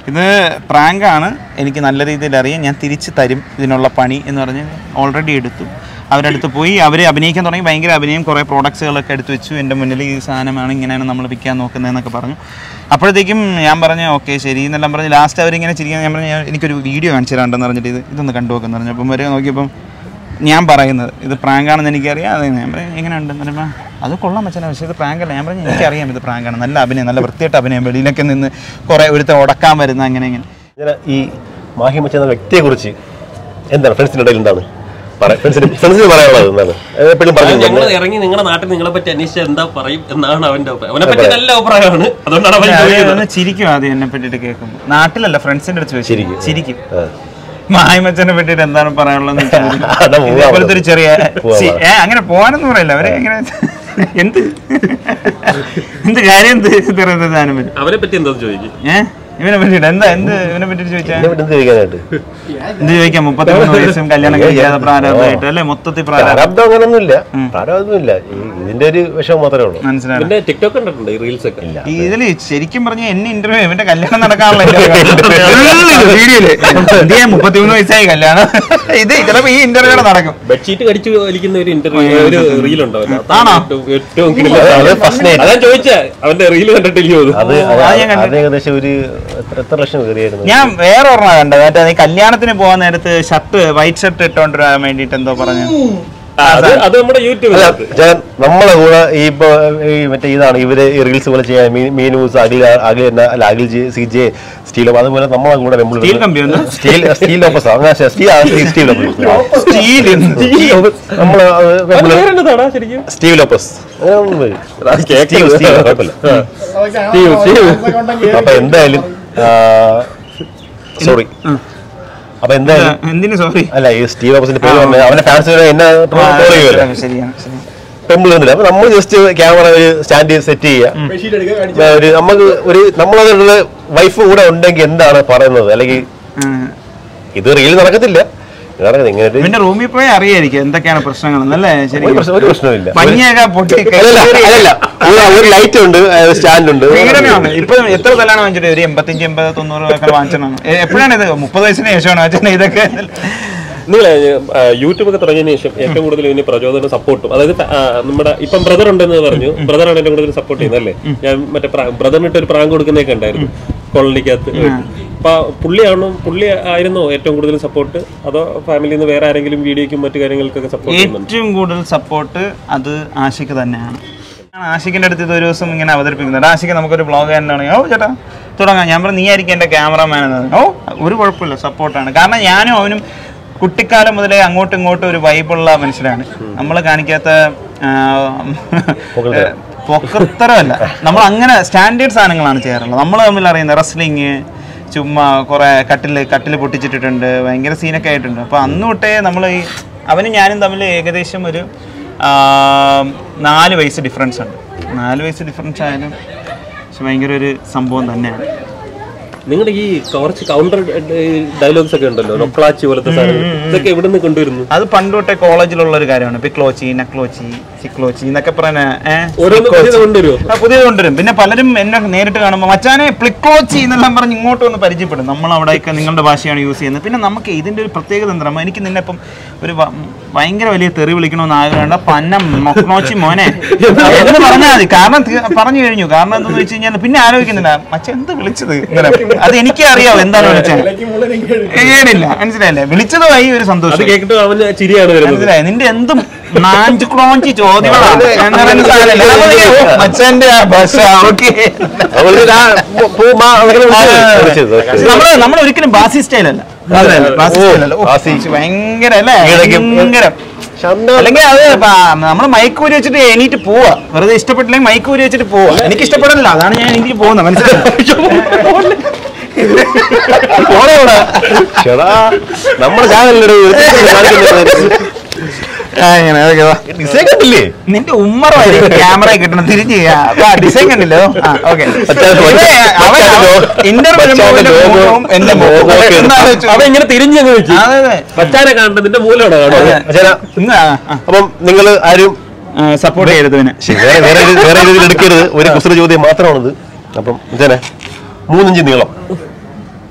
ഇത് പ്രാങ്കാണ് എനിക്ക് നല്ല രീതിയിൽ അറിയാം ഞാൻ തിരിച്ച് തരും ഇതിനുള്ള പണി എന്ന് പറഞ്ഞ് ഓൾറെഡി എടുത്തു അവരടുത്ത് പോയി അവർ അഭിനയിക്കാൻ തുടങ്ങി ഭയങ്കര അഭിനയം കുറേ പ്രോഡക്ട്സുകളൊക്കെ എടുത്ത് വെച്ചു എൻ്റെ മുന്നിൽ ഈ സാധനമാണ് ഇങ്ങനെയാണ് നമ്മൾ വിൽക്കാൻ നോക്കുന്നതെന്നൊക്കെ പറഞ്ഞു അപ്പോഴത്തേക്കും ഞാൻ പറഞ്ഞു ഓക്കെ ശരി എന്നെല്ലാം പറഞ്ഞ് ലാസ്റ്റ് അവരിങ്ങനെ ചിരിക്കാൻ ഞാൻ പറഞ്ഞു "ഞാൻ- എനിക്കൊരു വീഡിയോ കാണിച്ചു തരാണ്ടെന്ന് പറഞ്ഞിട്ട് ഇത് ഇതൊന്ന് കണ്ടു നോക്കെന്ന് പറഞ്ഞു അപ്പം വരെ നോക്കിയപ്പം ഞാൻ പറയുന്നത് ഇത് പ്രാങ്കാണെന്ന് എനിക്കറിയാം അത് ഞാൻ പറയും എങ്ങനെയുണ്ടെന്ന് പറയുമ്പോൾ അത് കൊള്ളാൻ പറ്റില്ല പക്ഷേ ഇത് പ്രാങ്കല്ല ഞാൻ പറഞ്ഞു എനിക്കറിയാം ഇത് പ്രാങ്കാണ് നല്ല അഭിനയം നല്ല വൃത്തിയായിട്ട് അഭിനയം വെളിയിലൊക്കെ നിന്ന് കുറേ ഒരുത്ത ഉടക്കാൻ വരുന്ന അങ്ങനെ ഇങ്ങനെ ഇങ്ങനെ ഈ മാഹി മച്ച എന്ന വ്യക്തിയെ കുറിച്ച് എന്താണ് ഫ്രണ്ട്സിന്റെ ഇടയിൽ എന്താണ് ഫ്രണ്ട്സിന് ഫ്രണ്ട്സിന് പറയാനുള്ളത് എന്താണ് എപ്പോഴും പറഞ്ഞു ഞങ്ങൾ ഇറങ്ങി നിങ്ങളുടെ നാട്ടിൽ നിങ്ങളെ പറ്റി അന്വേഷിച്ചാൽ എന്താ പറയും എന്നാണ് അവന്റെ അഭിപ്രായം അവനെ പറ്റി നല്ല അഭിപ്രായമാണ് അതുകൊണ്ടാണ് അവൻ ചോദിക്കുന്നത് ഒന്ന് ചിരിക്കും ആദ്യം എന്നെ പറ്റിയിട്ട് കേൾക്കുമ്പോൾ നാട്ടിലല്ല ഫ്രണ്ട്സിന്റെ അടുത്ത് ചോദിച്ചു ചിരിക്കും. ചിരിക്കും ആ. മായ്മച്ചനെ പറ്റിയിട്ട് എന്താണ് പറയാനുള്ളത് അതാ പോവാ ഇപ്പോഴത്തെ ഒരു ചെറിയ പോവാ. ചി- ഏ, അങ്ങനെ പോകാനൊന്നും പറയില്ല അവരെ എങ്ങനെ എന്ത് എന്ത് കാര്യം എന്ത് ഇത്ര സാധനം വരും അവനെ പറ്റി എന്താന്ന് ചോദിക്കും ഏഹ് ഇവനെ പറ്റിയിട്ട് എന്താ എന്ത് ഇവനെ പറ്റിയിട്ട് ചോദിച്ചാ എന്നെ പറ്റി എന്ത് ചോദിക്കാനായിട്ട് എന്ത് ചോദിക്കാം മുപ്പത്തിമൂന്ന് വയസ്സും കല്യാണം കഴിക്കാതെ പ്രാരംഭമായിട്ട് അല്ലേ മൊത്തത്തിൽ പ്രാരംഭം പ്രാരാബ്ദം അങ്ങനൊന്നുമില്ല പ്രാരാബ്ദമില്ല ഈ- ഇതിന്റെ ഒരു വിഷമം മാത്രമേ ഉള്ളൂ മനസ്സിലായി പിന്നെ ടിക്ടോക്ക് കണ്ടിട്ടുണ്ട് ഈ റീൽസ് ഒക്കെ ഇല്ല ഈ ഇതില് ശരിക്കും പറഞ്ഞ എന്നെ ഇന്റർവ്യൂ ഇവന്റെ കല്യാണം നടക്കാനുള്ള വീഡിയോയില് ഇന്ത്യ മുപ്പത്തിമൂന്ന് വയസ്സായി കല്യാണം ഇത് ചിലപ്പോ ഈ ഇന്റർവ്യൂ നടക്കും ബെഡ്ഷീറ്റ് കടിച്ചു വലിക്കുന്ന ഒരു ഇന്റർവ്യൂ ഒരു റീൽ ഉണ്ടാവില്ല ആണോ? ഏറ്റവും അത് first night. അതാ ചോദിച്ചാ അവന്റെ റീൽ കണ്ടിട്ടില്ലയോ അത്? അത് ഓ, അത് അത് ഞാൻ അത് ഏകദേശം ഒരു എത്ര എത്ര ലക്ഷം കയറിയായിരുന്നു ഞാൻ വേറെ ഒരെണ്ണം കണ്ടത് മറ്റേ ഈ കല്യാണത്തിന് പോകാൻ നേരത്ത് ഷർട്ട് വൈറ്റ് ഷർട്ട് ഇട്ടോണ്ട് വരാൻ വേണ്ടിട്ട് എന്തോ പറഞ്ഞു അത് അത് നമ്മുടെ യൂട്യൂബിൽ അല്ല ഞാൻ നമ്മളെ കൂടെ ഈ ഇപ്പൊ ഈ മറ്റേ ഇതാണ് ഇവര് ഈ റീൽസ് പോലെ ചെയ്യാൻ മീ- മീനൂസ് അഖിൽ അഖിൽ എന്ന അല്ല Akhil G C J steel അതുപോലെ നമ്മളെ കൂടെ വെമ്പിൾ സ്റ്റീൽ കമ്പി ഒന്ന് സ്റ്റീൽ സ്റ്റീൽ ഓപ്പസ് അങ്ങനെ സ്റ്റീൽ സ്റ്റീൽ ഓപ്പസ് സ്റ്റീൽ നമ്മള് അത് വെമ്പിൾ പേരെന്നതാടാ ശരിക്കും സ്റ്റീവ് ലോപ്പസ് അങ്ങനെ ഒന്നും വരും. അത് കേൾക്കരുത്. സ്റ്റീവ്, സ്റ്റീവ്, കുഴപ്പമില്ല. Steve, Steve. അപ്പൊ എന്തായാലും സോറി അപ്പൊ എന്തായാലും എന്തിനു സോറി അല്ല ഈ സ്റ്റീവ് ലോപ്പസിന്റെ പേര് പറഞ്ഞ അവന്റെ ഫാൻസ് എന്നെ ട്രോൾ ചെയ്യുമല്ലോ ശരിയാണ് ശരി ടെമ്പിൾ ഒന്നുമില്ല അപ്പൊ നമ്മൾ ജസ്റ്റ് ക്യാമറ ഒരു സ്റ്റാൻഡ് സെറ്റ് ചെയ്യുക ഒരു നമുക്ക് ഒരു നമ്മളതിലുള്ള വൈഫ് കൂടെ ഉണ്ടെങ്കിൽ എന്താണ് പറയുന്നത് അല്ലെങ്കിൽ ഉം. ഇത് റീൽ നടക്കത്തില്ല ഇത് നടക്കത്തില്ല. ഇങ്ങനെ ഒരു- ഇവന്റെ റൂമിൽ പോയി അറിയായിരിക്കും എന്തൊക്കെയാണ് പ്രശ്നങ്ങൾ അല്ലേ ശരി ഒരു പ്രശ്നം- ഒരു പ്രശ്നമില്ല പഞ്ഞിയൊക്കെ പൊട്ടി അല്ലല്ല, അല്ലല്ല. ഒരു- ഒരു ലൈറ്റ് ഉണ്ട് സ്റ്റാൻഡ് ഉണ്ട് പീഡനമാണ് ഇപ്പൊ എത്ര തലാണ് വാങ്ങിച്ചിട്ട് ഒരു എൺപത്തിയഞ്ച് എൺപത് തൊണ്ണൂറ് ഒക്കെ വാങ്ങിച്ചാണ് എപ്പോഴാണ് ഇത് മുപ്പത് വയസ്സിന് ശേഷമാണ് വാങ്ങിച്ചത് ഇതൊക്കെ നിങ്ങൾ യൂട്യൂബ് ഒക്കെ തുടങ്ങിയതിന് ശേഷം ഏറ്റവും കൂടുതൽ ഇതിന് പ്രചോദനം സപ്പോർട്ടും അതായത് ആ, നമ്മുടെ ഇപ്പം ബ്രദർ ഉണ്ടെന്ന് പറഞ്ഞു ബ്രദറാണ് ഏറ്റവും കൂടുതൽ സപ്പോർട്ട് ചെയ്യുന്നത് അല്ലേ ഞാൻ മറ്റേ ബ്രദറിനിട്ട് ഒരു പ്രാങ്ക് കൊടുക്കുന്നതൊക്കെ ഉണ്ടായിരുന്നു കോളനിക്കകത്ത് അപ്പൊ പുള്ളിയാണോ പുള്ളി ആയിരുന്നോ ഏറ്റവും കൂടുതൽ സപ്പോർട്ട് അതോ ഫാമിലിയിൽ നിന്ന് വേറെ ആരെങ്കിലും വീഡിയോയ്ക്കും മറ്റു കാര്യങ്ങൾക്കൊക്കെ സപ്പോർട്ട് ചെയ്യുന്നുണ്ട് ഏറ്റവും കൂടുതൽ സപ്പോർട്ട് അത് ആഷിക്ക് തന്നെയാണ് ആഷിക്കിന്റെ അടുത്ത് ഇത് ഒരു ദിവസം ഇങ്ങനെ അവതരിപ്പിക്കുന്നുണ്ട് ആഷിക്ക് നമുക്കൊരു ബ്ലോഗ് തന്നെയാണ് ഓ ചേട്ടാ തുടങ്ങാം ഞാൻ പറഞ്ഞു നീ ആയിരിക്കും എൻ്റെ ക്യാമറമാൻ എന്ന് ഓ ഒരു കുഴപ്പമില്ല സപ്പോർട്ടാണ് കാരണം ഞാനും അവനും കുട്ടിക്കാലം മുതലേ അങ്ങോട്ടും ഇങ്ങോട്ടും ഒരു വൈബുള്ള മനുഷ്യരാണ് നമ്മൾ കാണിക്കാത്ത ആ, പൊക്കത്തരമല്ല നമ്മൾ അങ്ങനെ സ്റ്റാൻഡേർഡ് സാധനങ്ങളാണ് ചെയ്യാറുള്ളത് നമ്മൾ തമ്മിൽ അറിയുന്ന റെസ്ലിങ് ചുമ്മാ കുറെ കട്ടിൽ കട്ടിൽ പൊട്ടിച്ചിട്ടിട്ടുണ്ട് ഭയങ്കര സീനൊക്കെ ആയിട്ടുണ്ട് അപ്പോൾ അന്ന് തൊട്ടേ നമ്മൾ ഈ അവനും ഞാനും തമ്മിൽ ഏകദേശം ഒരു ആ, നാല് വയസ്സ് ഡിഫറൻസ് ഉണ്ട് നാല് വയസ്സ് ഡിഫറൻസ് ആയാലും പക്ഷെ ഭയങ്കര ഒരു സംഭവം തന്നെയാണ് നിങ്ങളുടെ ഈ കുറച്ച് കൗണ്ടർ ഡയലോഗ്സ് ഒക്കെ ഉണ്ടല്ലോ നൊക്ലാച്ചി പോലത്തെ സാധനങ്ങൾ ഇതൊക്കെ എവിടെ നിന്ന് കൊണ്ടുവരുന്നു അത് പണ്ട് തൊട്ടേ കോളേജിലുള്ള ഒരു കാര്യമാണ് പിക്ലോച്ചി നക്ലോച്ചി സിക്ലോച്ചി എന്നൊക്കെ പറയുന്ന ഏഹ് ഓരോന്ന് പുതിയത് കൊണ്ടുവരുമോ ആ, പുതിയത് കൊണ്ടുവരും പിന്നെ പലരും എന്നെ നേരിട്ട് കാണുമ്പോൾ മച്ചാനെ പ്ലിക്കോച്ചി എന്നെല്ലാം പറഞ്ഞ് ഇങ്ങോട്ട് വന്ന് പരിചയപ്പെടും നമ്മൾ അവിടെയൊക്കെ നിങ്ങളുടെ ഭാഷയാണ് യൂസ് ചെയ്യുന്നത് പിന്നെ നമുക്ക് ഇതിന്റെ ഒരു പ്രത്യേകത എന്താ എനിക്ക് നിന്നെ ഇപ്പം ഒരു വ- ഭയങ്കര വലിയ തെറി വിളിക്കണമെന്ന് ആഗ്രഹമുണ്ട് പന്ന മൊക്നോച്ചി മോനെ എന്ന് പറഞ്ഞാൽ മതി കാരണം തീ- പറഞ്ഞു കഴിഞ്ഞു കാരണം എന്താണെന്ന് വെച്ച് കഴിഞ്ഞാൽ പിന്നെ ആലോചിക്കുന്നില്ല മച്ച എന്ത് വിളിച്ചത് ഇങ്ങനെ അത് എനിക്കേ അറിയാവോ എന്താണ് വിളിച്ചത് ഏടില്ല മനസ്സിലായില്ലേ വിളിച്ചതുമായി ഒരു അത് സന്തോഷം കേട്ടിട്ട് അവന് ചിരിയാണ് വരുന്നത് മനസ്സിലായി നിന്റെ എന്തും നാഞ്ചു ക്ലോഞ്ചി ചോദ്യങ്ങളാണ് അങ്ങനെ സാധനമില്ല. നമ്മള് ഓ, മച്ചാന്റെ ആ ഭാഷ ഓക്കെ അതുപോലെ ആ പൂ- പൂ മാ അങ്ങനെ വിളിച്ചത്. വിളിച്ചത്. നമ്മള് നമ്മൾ ഒരിക്കലും ബാസി സ്റ്റൈൽ അല്ല ബാസി ഓ, style അല്ല. ഓ, ബാസി. ഭയങ്കര അല്ലേ ഈയിടയ്ക്ക് ഭയങ്കര ശബ്ദം അല്ലെങ്കിൽ അത് നമ്മൾ മൈക്ക് ഊരി വെച്ചിട്ട് എണീറ്റ് പോവാ വെറുതെ ഇഷ്ടപ്പെട്ടില്ലെങ്കിൽ മൈക്ക് ഊരി വെച്ചിട്ട് പോവാ എനിക്ക് ഇഷ്ടപ്പെടില്ല അതാണ് ഞാൻ എനിക്ക് പോകുന്നത് മനസ്സിലായി ചേടാ നമ്മുടെ ചാനലിലൊരു ഡിസൈൻ കണ്ടില്ലേ നിന്റെ ഉമ്മറായിരിക്കും ക്യാമറ കിട്ടണം തിരിച്ച് ഡിസൈൻ കണ്ടില്ലോ ഓക്കെ ഇന്റർവ്യൂ എന്റെ മുഖവും ഒന്ന് ആലോചിച്ച് അവൻ ഇങ്ങനെ തിരിഞ്ഞങ്ങ് വെച്ചു അതെ അതെ പച്ചാനെ കാണണ്ട നിന്റെ മൂലമാണ് കാണുന്നത് ചേട്ടാ ഇന്ന് അപ്പം നിങ്ങൾ ആരും സപ്പോർട്ട് ചെയ്യരുത് പിന്നെ ശരി, വേറെ വേറെ രീതി- വേറെ രീതിയിൽ എടുക്കരുത് ഒരു കുസൃ ചോദ്യം മാത്രമാണിത് അപ്പം ഇതന്നെ മൂന്നിഞ്ച് നീളം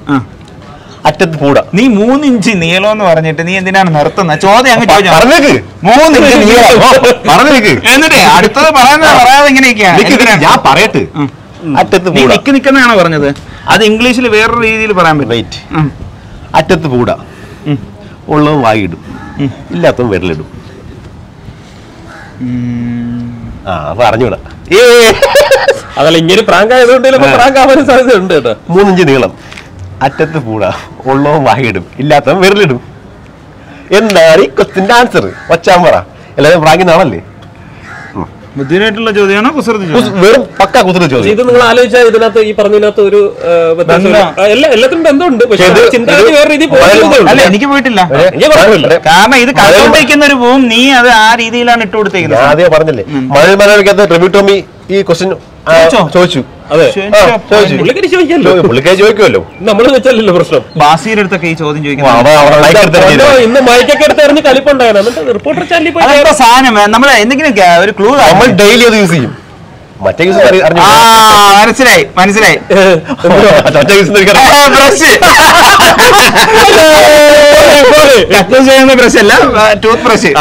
ആ. അറ്റത്ത് പൂട നീ മൂന്നിഞ്ച് നീളം എന്ന് പറഞ്ഞിട്ട് നീ എന്തിനാണ് നിർത്തുന്നത് ചോദ്യം അങ്ങ് ചോദിച്ചോ പറഞ്ഞേക്ക് മൂന്നിഞ്ച് നീളം പറഞ്ഞേക്ക് എന്നിട്ടേ അടുത്തത് പറയുന്നത് പറയാതെ ഇങ്ങനെയൊക്കെയാണ് നിക്ക് നിക്ക്, ഞാൻ പറയട്ടെ ഉം. അറ്റത്ത് നീ പൂട നിക്ക് നിക്കുന്നതാണോ പറഞ്ഞത് അത് ഇംഗ്ലീഷിൽ വേറൊരു രീതിയിൽ പറയാൻ പറ്റും റൈറ്റ് ഉം. അറ്റത്ത് പൂട ഉം. ഉള്ളവൻ വായിടും ഉം. ഇല്ലാത്തവൻ വിരലിടും ഉം. ആ അപ്പൊ അറിഞ്ഞൂടാ അതല്ല ഇങ്ങനെ പ്രാങ്ക് ആയതുകൊണ്ട് ചിലപ്പോ പ്രാങ്ക് ആവാനും സാധ്യതയുണ്ട് കേട്ടോ മൂന്നിഞ്ച് നീളം അറ്റത്ത് പൂട ഉള്ളവൻ വായിടും ഇല്ലാത്തവൻ വിരലിടും എന്താണ് ഈ ക്വസ്റ്റിന്റെ ആൻസർ വച്ചാൻ പറ എല്ലാവരും പ്രാങ്കിന്നാണല്ലേ ബുദ്ധിയായിട്ടുള്ള ചോദ്യമാണോ കുസൃതി ചോദ്യം വെറും പക്ക കുതിര പക്ഷേ ചോദ്യം ഇത് നിങ്ങൾ ആലോചിച്ചാൽ ഇതിനകത്ത് ഈ പറഞ്ഞതിനകത്ത് ഒരു ആ, വ്യത്യാസം ബന്ധം. ആ, എല്ലാ എല്ലാത്തിനും ബന്ധമുണ്ട് പക്ഷേ ഇത് ചിന്താഗതി ഇത് വേറെ രീതിയിൽ പോകുന്നതേ ഉള്ളൂ. അല്ല എനിക്ക് പോയിട്ടില്ല എനിക്ക് കുഴപ്പമില്ല. കാരണം ഇത് കണ്ടുകൊണ്ടിരിക്കുന്ന ഒരു പൂവും നീ അത് ആ രീതിയിലാണ് ഇട്ട് കൊടുത്തേക്കുന്നത് ഞാൻ ആദ്യം പറഞ്ഞില്ലേ മഴ മനോരമയ്ക്കകത്ത് ട്രിബ്യൂ ടോമി ഈ ക്വസ്റ്റ്യൻ ചോദിച്ചോ? ചോദിച്ചു അതെ ആ, ചോദിച്ചു പുള്ളിക്കാരി ചോദിക്കല്ലോ ചോ- പുള്ളിക്കാരി ചോദിക്കുമല്ലോ നമ്മൾ വെച്ചല്ലോ പ്രശ്നം ബാസിയുടെ അടുത്തൊക്കെ ഈ ചോദ്യം ഓ, ചോദിക്കുന്നത് അവൻ അവളെ like എടുത്ത് പൊന്നോ, എറിഞ്ഞില്ലേ? ഇന്ന് മൈക്കൊക്കെ എടുത്ത് എറിഞ്ഞ് കലിപ്പുണ്ടായിരുന്നു എന്നിട്ട് റിപ്പോർട്ടർ ചാനലിൽ പോയി അതെന്താ സാധനം നമ്മള് എന്തെങ്കിലും ക- ഒരു ക്ലൂ നമ്മൾ ഡെയിലി അത് യൂസ് ചെയ്യും മറ്റേ യൂസ് അറിഞ്ഞു ആ മനസ്സിലായി മനസ്സിലായി മറ്റേ യൂസ് ബ്രഷ് കട്ട് ചെയ്യുന്ന ബ്രഷ് അല്ല ടൂത്ത് ബ്രഷ്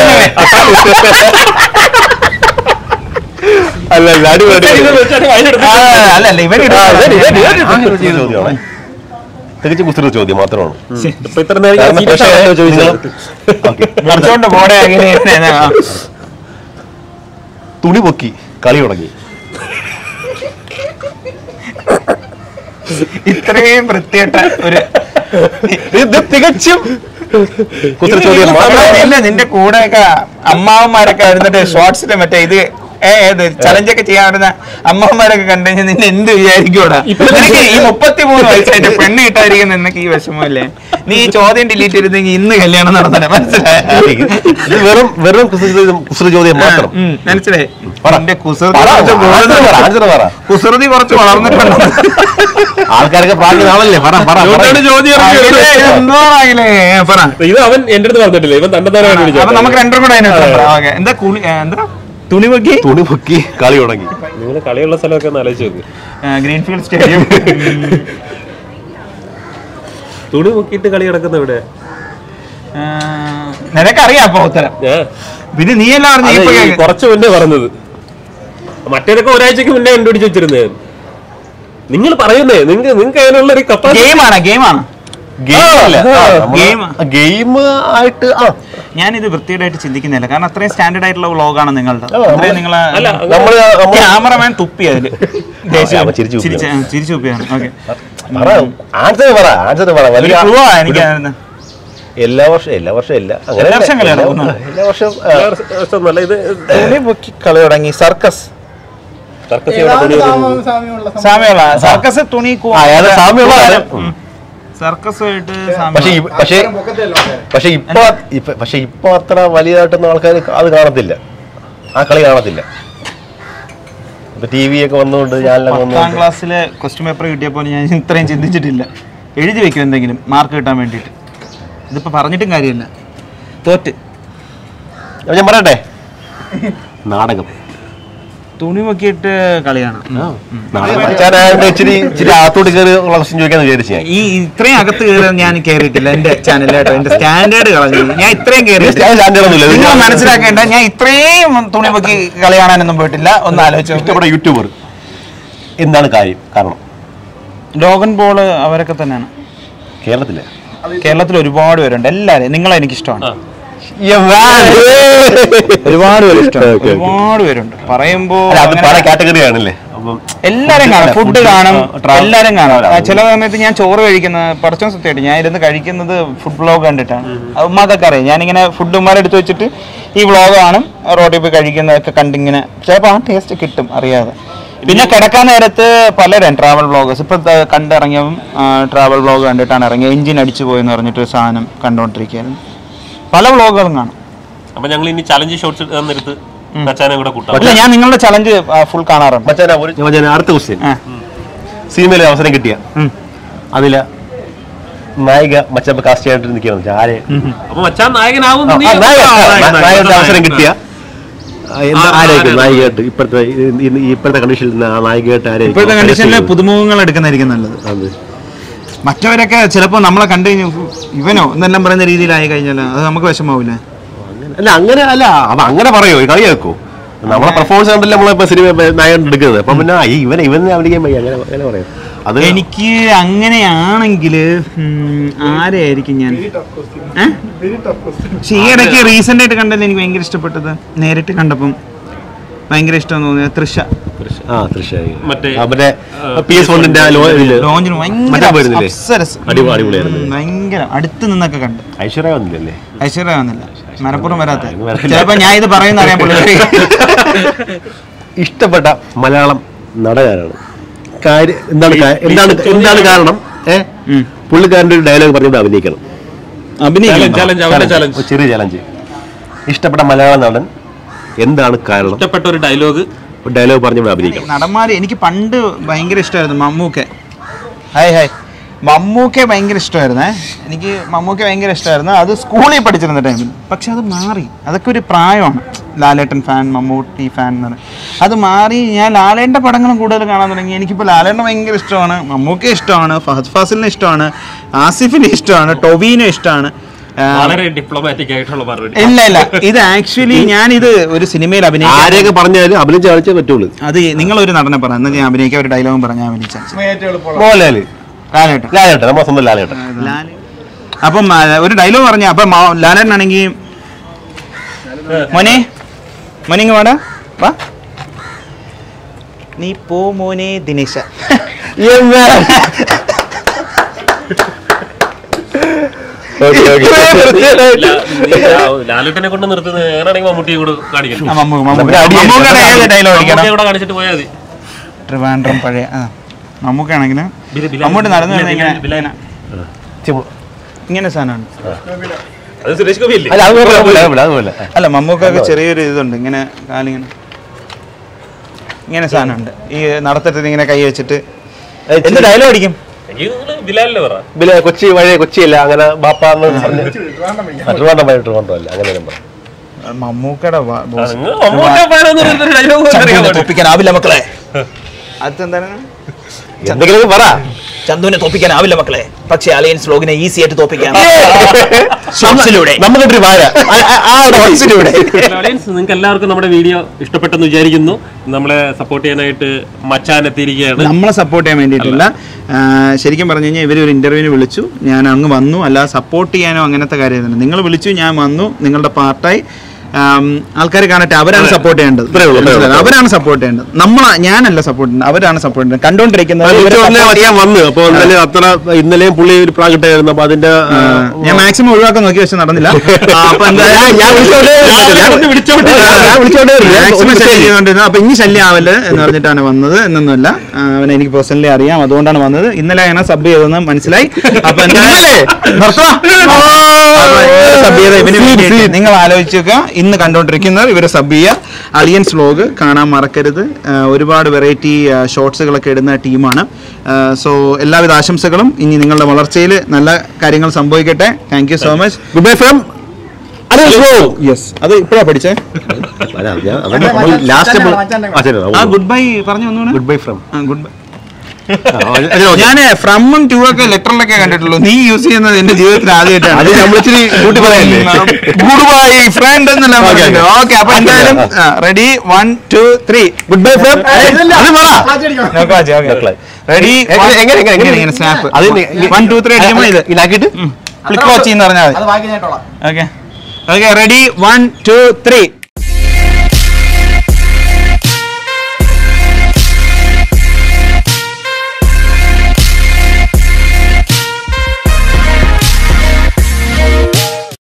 അല്ല അല്ല അടിപൊളി അല്ല അല്ല ഇവൻ ചോദ്യമാണ് തികച്ചും കുസൃതി ചോദ്യം മാത്രമാണ് ഇപ്പൊ ഇത്ര നേരം ഞാൻ കാരണം serious പക്ഷേ ആയിട്ടാ ചോദിച്ചത്. Okay. പഠിച്ചോണ്ട് പോടെ അങ്ങനെ ഇങ്ങനെ. ആ. തുണി പൊക്കി കളി തുടങ്ങി ഇത്രയും വൃത്തിയായിട്ട ഒരു ഇത് തികച്ചും കുസൃതി ചോദ്യം മാത്രമാണ് ഇല്ല നിന്റെ കൂടെയൊക്കെ അമ്മാവന്മാരൊക്കെ ഇരുന്നിട്ട് ഷോർട്സിന്റെ മറ്റേ ഇത് ഏ, ഏത് ചലഞ്ചൊക്കെ ചെയ്യാൻ വരുന്ന അമ്മമാരൊക്കെ കണ്ടു കഴിഞ്ഞാൽ നിന്നെ എന്ത് വിചാരിക്കൂടാ നിനക്ക് ഈ മുപ്പത്തിമൂന്ന് വയസ്സായിട്ട് പെണ്ണ് കിട്ടാതിരിക്കുന്ന നിനക്ക് ഈ വിഷമമല്ലേ നീ ഈ ചോദ്യം ഡിലീറ്റ് ചെയ്തെങ്കിൽ ഇന്ന് കല്യാണം നടത്തണേ മനസ്സിലായി ഇത് വെറും വെറും കുസൃതി ചോദ്യം- കുസൃതി ചോദ്യം മാത്രം മനസ്സിലായി പറ. നിന്റെ കുസൃതി പറ, കുറച്ച് answer പറ, answer പറ. കുസൃതി കുറച്ച് വളർന്നിട്ടുണ്ട് ആൾക്കാരൊക്കെ പ്രാർത്ഥനാണല്ലേ പറ പറ പറ. അതുകൊണ്ടാണ് ചോദ്യം ഇറക്കി അഖിലേ, വിട്ടത്. എന്തോ ആയില്ലേ പറ ഇത് അവൻ എന്റെ അടുത്ത് പറഞ്ഞിട്ടില്ല ഇവൻ തണ്ടെത്താനാണ് അപ്പൊ നമുക്ക് രണ്ടും കൂടെ അതിനകത്ത് പറയാം. ഓക്കേ. എന്താ കുളി ഏ, എന്താ തുണി പൊക്കി തുണി പൊക്കി കളി തുടങ്ങി നിങ്ങൾ കളിയുള്ള സ്ഥലമൊക്കെ ഒന്ന് ആലോചിച്ച് നോക്ക് ഗ്രീൻഫീൽഡ് സ്റ്റേഡിയം തുണി മുക്കിയിട്ട് കളി കിടക്കുന്ന ഇവിടെ നിനക്കറിയാം അപ്പൊ ഉത്തരം ഞാൻ പിന്നെ നീ എല്ലാം അതെ, അറിഞ്ഞു ഈ കുറച്ച് മുന്നേ പറഞ്ഞത് മറ്റേതൊക്കെ ഒരാഴ്ചക്ക് മുന്നേ കണ്ടുപിടിച്ച് വെച്ചിരുന്നേ നിങ്ങൾ പറയുന്നേ നിങ്ങൾക്ക് നിങ്ങൾക്ക് അതിനുള്ള ഒരു കപ്പാസിറ്റി ഗെയിമാണ് ഗെയിമാണ് ഗെയിം Game. ഗെയിം ആയിട്ട് ആ ഞാനിത് വൃത്തിയായിട്ട് ചിന്തിക്കുന്നില്ല കാരണം അത്രയും സ്റ്റാൻഡേർഡ് ആയിട്ടുള്ള വ്ളോഗാണ് നിങ്ങളുടെ നമ്മള് അത്രയും നിങ്ങളെ അല്ല, നമ്മള് നമ്മള് ക്യാമറമാൻ തുപ്പി അതില് ദേഷ്യം. അവൻ ചിരിച്ചു തുപ്പി. ചിരിച്ച്- ആ, ചിരിച്ചു തുപ്പിയാണ് ഓക്കെ പറ ആൻസർ പറ ആൻസർ പറ ഒരു വലിയ ക്ലൂ എനിക്ക് എല്ലാ വർഷം എല്ലാ വർഷം ഇല്ല അങ്ങനെ എല്ലാ വർഷം കളി എല്ലാ- നടക്കുന്നു. എല്ലാ വർഷം ആ, നല്ല ഇത് തുണി പൊക്കി കളി തുടങ്ങി സർക്കസ് സർക്കസ് ചെയ്യണ തുണി സാമ്യം- സാമ്യമുള്ള സംഭവം. സാമ്യമുള്ള സർക്കസ് തുണി കൂ- ആ, അയാള് സാമ്യമുള്ളതാണ്. ഉം. സർക്കസ് ആയിട്ട് പക്ഷെ ഈ- പക്ഷെ അത്രയും പൊക്കത്തിലല്ല ആൾക്കാര്. പക്ഷെ ഇപ്പൊ ഇപ്പൊ പക്ഷെ ഇപ്പൊ അത്ര വലിയതായിട്ടൊന്നും ആൾക്കാർ അത് കാണത്തില്ല ആ കളി കാണത്തില്ല ഇപ്പൊ ടി വി ഒക്കെ വന്നുകൊണ്ട് ഞാനെല്ലാം പത്താം വന്നുകൊണ്ട് ക്ലാസ്സിലെ ക്വസ്റ്റ്യൻ പേപ്പർ കിട്ടിയപ്പോൾ ഞാൻ ഇത്രയും ചിന്തിച്ചിട്ടില്ല എഴുതി വെക്കും എന്തെങ്കിലും മാർക്ക് കിട്ടാൻ വേണ്ടിയിട്ട് ഇതിപ്പോ പറഞ്ഞിട്ടും കാര്യമില്ല തോറ്റ് അപ്പൊ ഞാൻ പറയട്ടെ നാടകം തുണി നോക്കിയിട്ട് കളിയാണ് നാടകം മച്ചാനായോണ്ട് ഇച്ചിരി ഇച്ചിരി അകത്തോട്ട് കയറി ഉള്ള ക്വസ്റ്റ്യൻ ചോദിക്കാന്ന് വിചാരിച്ചു ഞാൻ ഈ ഇത്രയും അകത്ത് കയറാൻ ഞാൻ കയറിയിട്ടില്ല എന്റെ ചാനൽ കേട്ടോ എന്റെ സ്റ്റാൻഡേർഡ് കളഞ്ഞു ഞാൻ ഇത്രയും കയറിയിട്ടില്ല സ്റ്റാൻഡേർഡ് ഒന്നുമില്ല നിങ്ങൾ മനസ്സിലാക്കേണ്ട ഞാൻ ഇത്രയും തുണി പൊക്കി കളി കാണാനൊന്നും പോയിട്ടില്ല ഒന്ന് ആലോചിച്ചു ഇഷ്ടപ്പെട്ട യൂട്യൂബർ എന്താണ് കാര്യം കാരണം ലോഗൻ ബോൾ അവരൊക്കെ തന്നെയാണ് കേരളത്തിലെ കേരളത്തിൽ ഒരുപാട് പേരുണ്ട് എല്ലാവരും നിങ്ങളെ എനിക്ക് ഇഷ്ടമാണ് ആ. ഒരുപാട് പേര് ഇഷ്ടമാണ് Okay, okay. ഒരുപാട് പേരുണ്ട് പറയുമ്പോ അല്ല അത് പല അങ്ങനെ- കാറ്റഗറി ആണല്ലേ അപ്പം എല്ലാരും കാണും food ഫുഡ് കാണും ആ, travel- എല്ലാരും കാണും travel ആ, ആണ്. ചില സമയത്ത് ഞാൻ ചോറ് കഴിക്കുന്ന പടച്ചോൻ സത്യമായിട്ട് ഞാൻ ഇരുന്ന് കഴിക്കുന്നത് ഫുഡ് വ്ളോഗ് കണ്ടിട്ടാണ് അത് ഉമ്മാക്കൊക്കെ അറിയാം ഞാനിങ്ങനെ ഫുഡ് ഉമ്മാരെ എടുത്ത് വെച്ചിട്ട് ഈ വ്ളോഗ് കാണും റോഡിൽ പോയി കഴിക്കുന്നതൊക്കെ കണ്ടിങ്ങനെ ചിലപ്പോൾ ആ ടേസ്റ്റ് കിട്ടും അറിയാതെ പിന്നെ കിടക്കാൻ നേരത്ത് പലരും ട്രാവൽ വ്ളോഗേഴ്സ് ഇപ്പൊ ദാ കണ്ടിറങ്ങിയതും ട്രാവൽ വ്ളോഗ് കണ്ടിട്ടാണ് ഇറങ്ങിയത് എഞ്ചിൻ അടിച്ചു പോയെന്ന് പറഞ്ഞിട്ട് ഒരു സാധനം കണ്ടുകൊണ്ടിരിക്കുകയായിരുന്നു പല വ്ളോഗുകളും കാണും അപ്പൊ ഞങ്ങൾ ഇനി ചലഞ്ച് ഷോട്ട്സ് തന്നിരുത്ത് മച്ചാനെ കൂടെ കൂട്ടാം ഇല്ല ഞാൻ നിങ്ങളുടെ ചലഞ്ച് ഫുൾ കാണാറുണ്ട് മച്ചാനാ ഒരു മച്ചാനാ അടുത്ത ക്വസ്റ്റ്യൻ ആ. സിനിമയിൽ സിനിമയിൽ അവസരം കിട്ടിയ ഉം. അതില് നായിക മച്ചപ്പ കാസ്റ്റ് ആയിട്ട് നിൽക്കണം ആരെ അപ്പൊ മച്ചാൻ നായകനാവും ആ, നീ- നായക, ആ, നായകൻ, നാ- നായകൻ, നായകന്റെ അവസരം നായകൻ. കിട്ടിയ ആ, എന്താ ആ, ആരായിരിക്കും ആരാണ്? നായികയായിട്ട് ഇപ്പോഴത്തെ ഈ- ഈ- ഇപ്പോഴത്തെ കണ്ടീഷനിൽ ആ നായികയായിട്ട് ആരായിരിക്കും ഇപ്പോഴത്തെ കണ്ടീഷനിൽ ചെയ്യുന്നത്? പുതുമുഖങ്ങൾ എടുക്കുന്നതായിരിക്കും നല്ലത് അത്. മറ്റവരൊക്കെ ചിലപ്പോൾ നമ്മളെ കണ്ടു കഴിഞ്ഞാൽ ഇവനോ എന്നെല്ലാം പറയുന്ന രീതിയിലായി കഴിഞ്ഞാൽ അത് നമുക്ക് വിഷമാവില്ലേ അല്ല അങ്ങനെ അല്ല അവ അങ്ങനെ പറയോ കളിയാക്കോ നമ്മളെ പെർഫോമൻസ് കണ്ടല്ലേ നമ്മളിപ്പോ സിനിമ നായകൻ എടുക്കുന്നത് അപ്പൊ പിന്നെ ആ, ഈ ഇവനെ ഇവനെ അഭിനയിക്കാൻ വയ്യ അങ്ങനെ അങ്ങനെ പറയും അത് എനിക്ക് അങ്ങനെയാണെങ്കിൽ ആരെയായിരിക്കും ഞാൻ ഏ? പക്ഷെ ഈ ഇടയ്ക്ക് റീസെന്റ് ആയിട്ട് കണ്ടത് എനിക്ക് ഭയങ്കര ഇഷ്ടപ്പെട്ടത് നേരിട്ട് കണ്ടപ്പം ഭയങ്കര ഇഷ്ടം തോന്നിയത് തൃശ ആ തൃശ്ശായി മറ്റേ, മറ്റേ പി എസ് വണ്ണിന്റെ ലോഞ്ചിന് ഭയങ്കര മറ്റേ പോയിരുന്നില്ലേ? അപ്സരസ്. അടിപൊളി- അടിപൊളിയായിരുന്നു. ഉം, ഭയങ്കര അടുത്ത് നിന്നൊക്കെ കണ്ട് ഐശ്വര്യ വന്നില്ലല്ലേ ഐശ്വര്യ വന്നില്ല മലപ്പുറം വരാത്ത അതിന് വരാനില്ല. ചിലപ്പോ ഞാൻ ഇത് പറയുന്ന അറിയാൻ പുള്ളി ഇഷ്ടപ്പെട്ട മലയാളം നടനാരാണ് കാര്യം എന്താണ് കാ- എന്താണ് എന്താണ് കാരണം ഏ ഉം. പുള്ളിക്കാരൻ്റെ ഒരു ഡയലോഗ് പറഞ്ഞുകൊണ്ട് അഭിനയിക്കണം അഭിനയിക്കണം ചലഞ്ച് അവന്റെ Challenge. ചലഞ്ച് ഒരു ചെറിയ ചലഞ്ച് ഇഷ്ടപ്പെട്ട മലയാള നടൻ എന്താണ് കാരണം ഇഷ്ടപ്പെട്ട ഒരു ഡയലോഗ് ഒരു ഡയലോഗ് പറഞ്ഞുകൊണ്ട് അഭിനയിക്കണം നടന്മാര് എനിക്ക് പണ്ട് ഭയങ്കര ഇഷ്ടമായിരുന്നു മമ്മൂക്കെ ഹായ് ഹായ് മമ്മൂക്കെ ഭയങ്കര ഇഷ്ടമായിരുന്നേ എനിക്ക് മമ്മൂക്കെ ഭയങ്കര ഇഷ്ടമായിരുന്നു അത് സ്കൂളിൽ പഠിച്ചിരുന്ന ടൈമിൽ പക്ഷെ അത് മാറി അതൊക്കെ ഒരു പ്രായമാണ് ലാലേട്ടൻ ഫാൻ മമ്മൂട്ടി ഫാൻ എന്ന് പറയുന്നത് അത് മാറി ഞാൻ ലാലേട്ടൻ്റെ പടങ്ങളും കൂടുതൽ കാണാൻ തുടങ്ങി എനിക്കിപ്പോൾ ലാലേട്ടൻ ഭയങ്കര ഇഷ്ടമാണ് മമ്മൂക്കെ ഇഷ്ടമാണ് ഫഹദ് ഫാസിലിനെ ഇഷ്ടമാണ് ആസിഫിനെ ഇഷ്ടമാണ് ടൊബീനെ ഇഷ്ടമാണ് ആ, വളരെ ഡിപ്ലോമാറ്റിക് ആയിട്ടുള്ള മറുപടി ഇല്ല ഇല്ല ഇത് ആക്ച്വലി ഞാൻ ഇത് ഒരു സിനിമയിൽ അഭിനയിക്കാൻ ആരെയൊക്കെ പറഞ്ഞാലും അഭിനയിച്ച് കാണിച്ചേ പറ്റുള്ളൂ അത് നിങ്ങളൊരു നടനെ പറയാം എന്നാൽ ഞാൻ അഭിനയിക്കാൻ ഒരു ഡയലോഗും പറഞ്ഞാൽ അഭിനയിച്ചാൽ മോഹൻലാല് ലാലേട്ടൻ ലാലേട്ടൻ നമ്മുടെ സ്വന്തം ലാലേട്ടൻ ലാല് അപ്പം ആ, ഒരു ഡയലോഗ് പറഞ്ഞ അപ്പം മാ- ലാലേട്ടനാണെങ്കിൽ മോനെ മോനെ ഇങ്ങ് വാടാ വാ നീ പോ മോനെ ദിനേശ ലാലേട്ടനെ കൊണ്ട് നിർത്തുന്നത് ഞാനാണെങ്കിൽ മമ്മൂട്ടിയെ കൂടെ കാണിക്കണം ആ, മമ്മൂ- മമ്മൂ- നമ്മുടെ അടി മമ്മൂക്കയുടെ ഏത് ഡയലോഗ് അടിക്കണം മമ്മൂട്ടിയെ കൂടെ കാണിച്ചിട്ട് പോയാൽ മതി ട്രിവാൻഡ്രം പഴയ ആ മമ്മൂക്കാണെങ്കിൽ ബില- ബില- മമ്മൂട്ടി നടന്നു ബില- വരുന്നത് ഇങ്ങനെ ബില- ഇങ്ങനെ- ചുമ്മാ- ഇങ്ങനെ സാധനമാണ് അത് സുരേഷ് ഗോപി അല്ലേ അല്ല അത് പോലെ അതുപോലെ അതുപോലെ അല്ല മമ്മൂക്കൊക്കെ ചെറിയൊരു ഇതുണ്ട് ഇങ്ങനെ കാലിങ്ങനെ ഇങ്ങനെ സാധനമുണ്ട് ഈ നടത്തത്തിൽ ഇങ്ങനെ കൈ വെച്ചിട്ട് എന്ത് ഡയലോഗ് അടിക്കും എനിക്ക് നിങ്ങള് ബിലാലിനെ പറ പിന്നെ കൊച്ചി വഴി കൊച്ചിയല്ല അങ്ങനെ ബാപ്പ എന്ന് പറഞ്ഞ് ട്രിവാൻഡ്രം വഴി ട്രിവാൻഡ്രം അല്ല അങ്ങനെ ഞാൻ പറയാം മമ്മൂക്കയുടെ വാ- boss. നിങ്ങൾ മമ്മൂട്ടിയെ ഫാനെന്ന് പറയുന്നൊരു dialogue പോലും അറിയാൻ ചന്തുവിനെ പാടില്ല. തോപ്പിക്കാനാവില്ല മക്കളെ അതെന്താണ് എന്തെങ്കിലും പറ ചന്തുവിനെ തോപ്പിക്കാനാവില്ല മക്കളെ പക്ഷേ അലയൻസ് ലോഗിനെ ഈസി ആയിട്ട് തോപ്പിക്കാം ഷോർട്സിലൂടെ നമ്മളൊരു വാഴ ആ- ആ- ആ ഡോട്ട്സിലൂടെ ഓഡിയൻസ് നിങ്ങൾക്ക് എല്ലാവർക്കും നമ്മുടെ വീഡിയോ ഇഷ്ടപ്പെട്ടെന്ന് വിചാരിക്കുന്നു നമ്മളെ സപ്പോർട്ട് ചെയ്യാനായിട്ട് മച്ചാൻ എത്തിയിരിക്കുകയാണ് നമ്മളെ സപ്പോർട്ട് ചെയ്യാൻ വേണ്ടിയിട്ടില്ല ആ, ശരിക്കും പറഞ്ഞു കഴിഞ്ഞാൽ ഇവർ ഒരു ഇന്റർവ്യൂവിന് വിളിച്ചു ഞാൻ അങ്ങ് വന്നു അല്ലാതെ സപ്പോർട്ട് ചെയ്യാനോ അങ്ങനത്തെ കാര്യമൊന്നുമില്ല നിങ്ങൾ വിളിച്ചു ഞാൻ വന്നു നിങ്ങളുടെ പാർട്ടായി ആൾക്കാർ കാണട്ടെ അവരാണ് സപ്പോർട്ട് ചെയ്യേണ്ടത് ഇത്രയേ ഉള്ളൂ, ഇത്രയേ ഉള്ളൂ. മനസ്സിലായോ? അവരാണ് സപ്പോർട്ട് ചെയ്യേണ്ടത് നമ്മള ഞാനല്ല സപ്പോർട്ട് ചെയ്യുന്നത് അവരാണ് സപ്പോർട്ട് ചെയ്യുന്നത് കണ്ടുകൊണ്ടിരിക്കുന്നത് ഇവരെ ഉടനെ support മച്ചാൻ വന്നു അപ്പൊ ഇന്നലെ അത്ര ഇന്നലെയും പുള്ളി ഒരു പ്ലാൻ കിട്ടായിരുന്നു അപ്പൊ അതിന്റെ ആ, ഞാൻ മാക്സിമം ഒഴിവാക്കാൻ നോക്കി പക്ഷെ നടന്നില്ല ആ, അപ്പൊ എന്തായാലും ഞാൻ വിളിച്ചോണ്ടേ ഇരുന്നില്ല. ഞാൻ- വിളിച്ചോണ്ടേ ഞാൻ വിളിച്ചോണ്ടേ ഇരുന്നില്ല. മാക്സിമം ഒന്ന് ശല്യം ചെയ്തുകൊണ്ടിരുന്നു അപ്പൊ ഇനി ശല്യം ആവല്ല് എന്ന് പറഞ്ഞിട്ടാണ് വന്നത് എന്നൊന്നുമല്ല ആ, അവനെ എനിക്ക് പേഴ്സണലി അറിയാം അതുകൊണ്ടാണ് വന്നത് ഇന്നലെ അങ്ങനെ സബ് ചെയ്തതെന്ന് മനസ്സിലായി അപ്പൊ സബ് ചെയ്ത ഇവന് വേണ്ടിയിട്ട് നിങ്ങൾ ആലോചിക്കുക ഇന്ന് കണ്ടുകൊണ്ടിരിക്കുന്നവർ ഇവരെ സബ് ചെയ്യുക അലിയൻസ് വ്ലോഗ് കാണാൻ മറക്കരുത് ആ, ഒരുപാട് വെറൈറ്റി ഷോർട്സുകളൊക്കെ ഇടുന്ന ടീമാണ് സോ എല്ലാവിധ ആശംസകളും ഇനി നിങ്ങളുടെ വളർച്ചയിൽ നല്ല കാര്യങ്ങൾ സംഭവിക്കട്ടെ thank you so much goodbye from yes അത് ഇപ്പോഴാ പഠിച്ചേ ആ ഗുഡ് ബൈ പറഞ്ഞു ഒന്നുകൂടെ ഗുഡ് ബൈ ഫ്രം ആ ഗുഡ് ബൈ ഞാൻ ഫ്രമും ടു ഒക്കെ ലെറ്ററിലൊക്കെ കണ്ടിട്ടുള്ളൂ നീ യൂസ് ചെയ്യുന്നത് എന്റെ ജീവിതത്തിൽ ആദ്യമായിട്ടാണ് അത് നമ്മൾ ഇച്ചിരി കൂട്ടി പറയല്ലേ ഗുഡ് ബൈ ഫ്രണ്ട് എന്നല്ല Okay, okay. ഓക്കെ അപ്പൊ എന്തായാലും ready one two three goodbye from ready എങ്ങനെ- എങ്ങനെ- എങ്ങനെ- എങ്ങനെ? ഇങ്ങനെ സ്നാപ്പ് അത് ഇനി- വൺ ടു ത്രീ അടിക്കുമ്പോൾ ഇത് ഇതാക്കിയിട്ട് ക്ലിക്ക് വാച്ച് എന്ന് പറഞ്ഞാൽ മതി okay okay ready one two three